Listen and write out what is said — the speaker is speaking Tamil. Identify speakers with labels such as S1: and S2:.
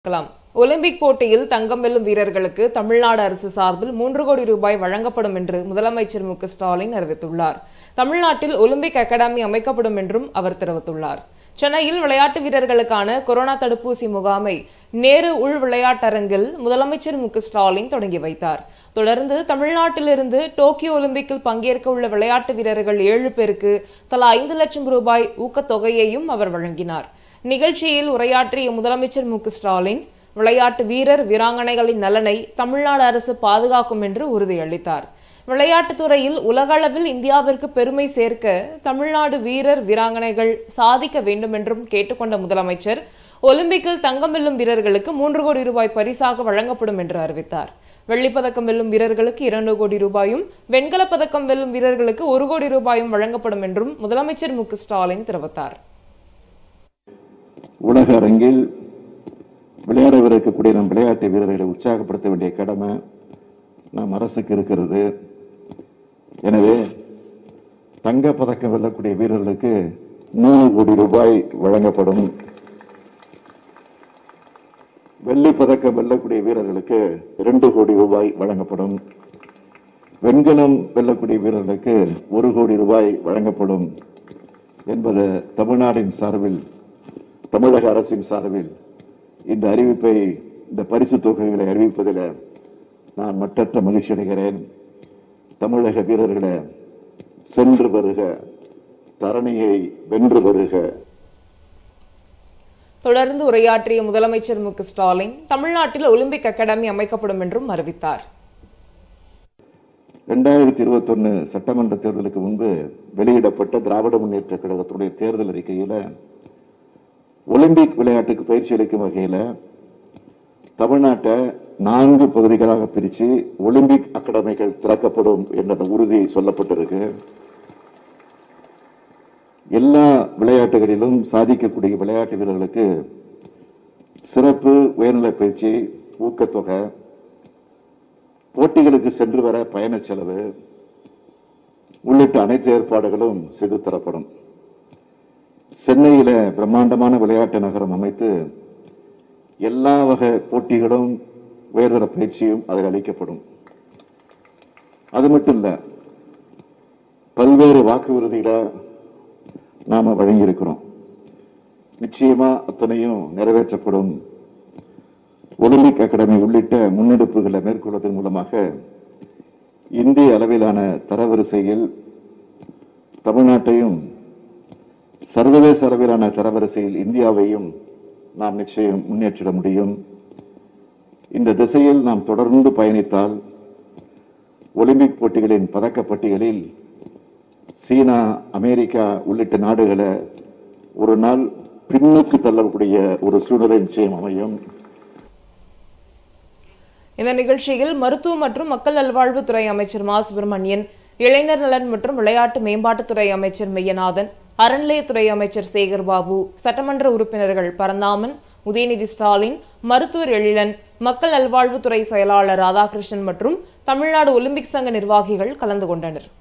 S1: பார்க்கலாம் ஒலிம்பிக் போட்டியில் தங்கம் வெல்லும் வீரர்களுக்கு தமிழ்நாடு அரசு சார்பில் மூன்று கோடி ரூபாய் வழங்கப்படும் என்று முதலமைச்சர் மு க ஸ்டாலின் அறிவித்துள்ளார் தமிழ்நாட்டில் ஒலிம்பிக் அகாடமி அமைக்கப்படும் என்றும் அவர் தெரிவித்துள்ளார் சென்னையில் விளையாட்டு வீரர்களுக்கான கொரோனா தடுப்பூசி முகாமை நேரு உள் விளையாட்டரங்கில் முதலமைச்சர் மு க ஸ்டாலின் தொடங்கி வைத்தார் தொடர்ந்து தமிழ்நாட்டிலிருந்து டோக்கியோ ஒலிம்பிக்கில் பங்கேற்க உள்ள விளையாட்டு வீரர்கள் ஏழு பேருக்கு தலா ஐந்து லட்சம் ரூபாய் ஊக்கத்தொகையையும் அவர் வழங்கினார் நிகழ்ச்சியில் உரையாற்றிய முதலமைச்சர் மு க ஸ்டாலின் விளையாட்டு வீரர் வீராங்கனைகளின் நலனை தமிழ்நாடு அரசு பாதுகாக்கும் என்று உறுதியளித்தார் விளையாட்டுத் துறையில் உலகளவில் இந்தியாவிற்கு பெருமை சேர்க்க தமிழ்நாடு வீரர் வீராங்கனைகள் சாதிக்க வேண்டும் என்றும் கேட்டுக்கொண்ட முதலமைச்சர் ஒலிம்பிக்கில் தங்கம் வெல்லும் வீரர்களுக்கு மூன்று கோடி ரூபாய் பரிசாக வழங்கப்படும் என்று அறிவித்தார் வெள்ளிப்பதக்கம் வெல்லும் வீரர்களுக்கு இரண்டு கோடி ரூபாயும் வெண்கலப் பதக்கம் வெல்லும் வீரர்களுக்கு ஒரு கோடி ரூபாயும் வழங்கப்படும் என்றும் முதலமைச்சர் மு க ஸ்டாலின் தெரிவித்தார்
S2: உலக அரங்கில் விளையாட இருக்கக்கூடிய நம் விளையாட்டு வீரர்களை உற்சாகப்படுத்த வேண்டிய கடமை நம் அரசுக்கு இருக்கிறது எனவே தங்க பதக்கம் வெல்லக்கூடிய வீரர்களுக்கு நூறு கோடி ரூபாய் வழங்கப்படும் வெள்ளி பதக்கம் வெல்லக்கூடிய வீரர்களுக்கு இரண்டு கோடி ரூபாய் வழங்கப்படும் வெண்கலம் வெல்லக்கூடிய வீரர்களுக்கு ஒரு கோடி ரூபாய் வழங்கப்படும் என்பது தமிழ்நாட்டின் சார்பில் தமிழக அரசின் சார்பில் இந்த அறிவிப்பை இந்த பரிசு தொகைகளை அறிவிப்பதில் நான் மட்டற்ற மகிழ்ச்சி அடைகிறேன் தமிழக வீரர்களை சென்று வருக தரணியை வென்று வருக
S1: தொடர்ந்து உரையாற்றிய முதலமைச்சர் மு க ஸ்டாலின் தமிழ்நாட்டில் ஒலிம்பிக் அகாடமி அமைக்கப்படும் என்றும் அறிவித்தார்
S2: இரண்டாயிரத்தி இருபத்தொன்னு சட்டமன்ற தேர்தலுக்கு முன்பு வெளியிடப்பட்ட திராவிட முன்னேற்ற கழகத்துடைய தேர்தல் அறிக்கையில ஒலிம்பிக் விளையாட்டுக்கு பயிற்சி அளிக்கும் வகையில தமிழ்நாட்டை நான்கு பகுதிகளாக பிரிச்சு ஒலிம்பிக் அகாடமிகள் திறக்கப்படும் என்ற உறுதி சொல்லப்பட்டிருக்கு எல்லா விளையாட்டுகளிலும் சாதிக்கக்கூடிய விளையாட்டு வீரர்களுக்கு சிறப்பு உயர்நிலை பயிற்சி ஊக்கத்தொகை போட்டிகளுக்கு சென்று வர பயண செலவு உள்ளிட்ட அனைத்து ஏற்பாடுகளும் செய்து தரப்படும் சென்னையில பிரம்மாண்டமான விளையாட்டு நகரம் அமைத்து எல்லா வகை போட்டிகளும் உயர்தர பயிற்சியும் அதில் அளிக்கப்படும் அது மட்டும் இல்ல பல்வேறு வாக்குறுதிகளை நாம வழங்கியிருக்கிறோம் நிச்சயமா அத்தனையும் நிறைவேற்றப்படும் ஒலிம்பிக் அகாடமி உள்ளிட்ட முன்னெடுப்புகளை மேற்கொள்வதன் மூலமாக இந்திய அளவிலான தரவரிசையில் தமிழ்நாட்டையும் சர்வதேச அளவிலான தரவரிசையில் இந்தியாவையும் நாம் நிச்சயம் முன்னேற்றிட முடியும் இந்த திசையில் நாம் தொடர்ந்து பயணித்தால் ஒலிம்பிக் போட்டிகளின் பதக்க பட்டியலில் சீனா அமெரிக்கா உள்ளிட்ட நாடுகளை ஒரு நாள் பின்னுக்கு தள்ளக்கூடிய ஒரு சூழ்நிலை நிச்சயம் அமையும்
S1: இந்த நிகழ்ச்சியில் மருத்துவ மற்றும் மக்கள் நல்வாழ்வுத்துறை அமைச்சர் மா சுப்பிரமணியன் இளைஞர் நலன் மற்றும் விளையாட்டு மேம்பாட்டுத்துறை அமைச்சர் மெய்யநாதன் அறநிலையத்துறை அமைச்சர் சேகர் பாபு சட்டமன்ற உறுப்பினர்கள் பரந்தாமன் உதயநிதி ஸ்டாலின் மருத்துவர் எழிலன் மக்கள் நல்வாழ்வுத்துறை செயலாளர் ராதாகிருஷ்ணன் மற்றும் தமிழ்நாடு ஒலிம்பிக் சங்க நிர்வாகிகள் கலந்து கொண்டனர்